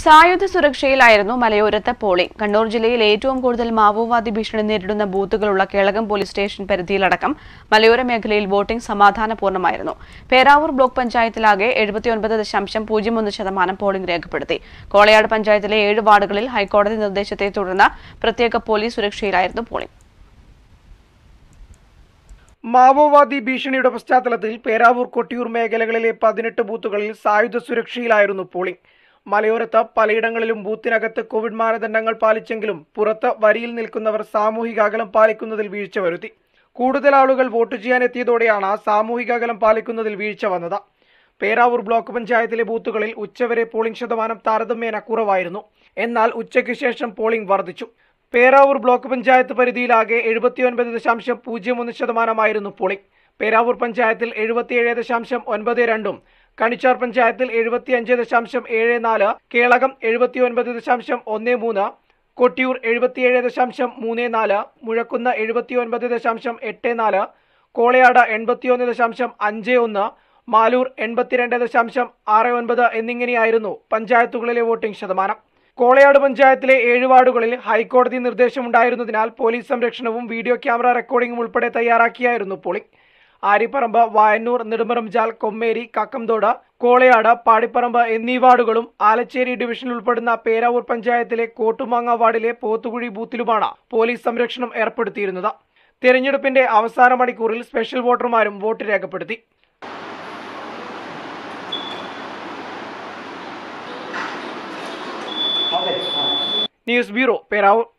സായുധ സുരക്ഷയിലായിരുന്നു മലയോരത്ത് പോളിംഗ് കണ്ണൂർ ജില്ലയിൽ ഏറ്റവും കൂടുതൽ മാവോവാദി ഭീഷണി നേരിടുന്ന ബൂത്തുകളുള്ള കേളകം പോലീസ് സ്റ്റേഷൻ പരിധിയിലടക്കം മലയോര മേഖലയിൽ വോട്ടിംഗ് സമാധാനപൂർണ്ണമായിരുന്നു പേരാവൂർ ബ്ലോക്ക് പഞ്ചായത്തിലാകെ എഴുപത്തിയൊൻപത് ദശാംശം പൂജ്യം ഒന്ന് ശതമാനം പോളിംഗ് രേഖപ്പെടുത്തി കോളയാട് പഞ്ചായത്തിലെ ഏഴ് വാർഡുകളിൽ ഹൈക്കോടതി നിർദ്ദേശത്തെ തുടർന്ന് പ്രത്യേക പോലീസ് സുരക്ഷയിലായിരുന്നു പോളിംഗ് മാവോവാദി ഭീഷണിയുടെ പശ്ചാത്തലത്തിൽ പേരാവൂർ കൊട്ടിയൂർ മേഖലകളിലെ പതിനെട്ട് ബൂത്തുകളിൽ സായുധ സുരക്ഷയിലായിരുന്നു പോളിംഗ് മലയോരത്ത് പലയിടങ്ങളിലും ബൂത്തിനകത്ത് കോവിഡ് മാനദണ്ഡങ്ങൾ പാലിച്ചെങ്കിലും പുറത്ത് വരിയിൽ നിൽക്കുന്നവർ സാമൂഹിക അകലം പാലിക്കുന്നതിൽ വീഴ്ച വരുത്തി കൂടുതൽ ആളുകൾ വോട്ട് ചെയ്യാനെത്തിയതോടെയാണ് സാമൂഹിക അകലം പാലിക്കുന്നതിൽ വീഴ്ച വന്നത് പേരാവൂർ ബ്ലോക്ക് പഞ്ചായത്തിലെ ബൂത്തുകളിൽ ഉച്ചവരെ പോളിംഗ് ശതമാനം താരതമ്യേന കുറവായിരുന്നു എന്നാൽ ഉച്ചയ്ക്ക് ശേഷം പോളിംഗ് വർദ്ധിച്ചു പേരാവൂർ ബ്ലോക്ക് പഞ്ചായത്ത് പരിധിയിലാകെ എഴുപത്തിയൊൻപത് ദശാംശം പൂജ്യം ഒന്ന് ശതമാനമായിരുന്നു പോളിംഗ് പേരാവൂർ പഞ്ചായത്തിൽ എഴുപത്തിയേഴ് ദശാംശം ഒൻപത് രണ്ടും കണിച്ചാർ പഞ്ചായത്തിൽ എഴുപത്തിയഞ്ച് ദശാംശം ഏഴ് നാല് കേളകം എഴുപത്തിയൊൻപത് ദശാംശം ഒന്ന് മൂന്ന് കൊട്ടിയൂർ എഴുപത്തിയേഴ് ദശാംശം മൂന്ന് നാല് മുഴക്കുന്ന് എഴുപത്തിയൊൻപത് ദശാംശം എട്ട് നാല് കോളയാട് എൺപത്തിയൊന്ന് ദശാംശം അഞ്ച് ഒന്ന് മാലൂർ എൺപത്തിരണ്ട് ദശാംശം ആറ് ഒൻപത് എന്നിങ്ങനെയായിരുന്നു പഞ്ചായത്തുകളിലെ വോട്ടിംഗ് ശതമാനം കോളയാട് പഞ്ചായത്തിലെ ഏഴ് വാർഡുകളിൽ ഹൈക്കോടതി നിർദ്ദേശമുണ്ടായിരുന്നതിനാൽ പോലീസ് സംരക്ഷണവും വീഡിയോ ക്യാമറ റെക്കോർഡിംഗും ഉൾപ്പെടെ തയ്യാറാക്കിയായിരുന്നു പോളിംഗ് ആരിപ്പറമ്പ് വായന്നൂർ നെടുമറംചാൽ കൊമ്മേരി കക്കംതോട് കോളയാട് പാടിപ്പറമ്പ് എന്നീ വാർഡുകളും ആലച്ചേരി ഡിവിഷനിൽ ഉൾപ്പെടുന്ന പേരാവൂർ പഞ്ചായത്തിലെ കോട്ടുമാങ്ങ വാർഡിലെ പോത്തുകുഴി ബൂത്തിലുമാണ് പോലീസ് സംരക്ഷണം ഏർപ്പെടുത്തിയിരുന്നത് തെരഞ്ഞെടുപ്പിന്റെ അവസാന മണിക്കൂറിൽ സ്പെഷ്യൽ വോട്ടർമാരും വോട്ട് രേഖപ്പെടുത്തി ന്യൂസ് ബ്യൂറോ പേരാവൂർ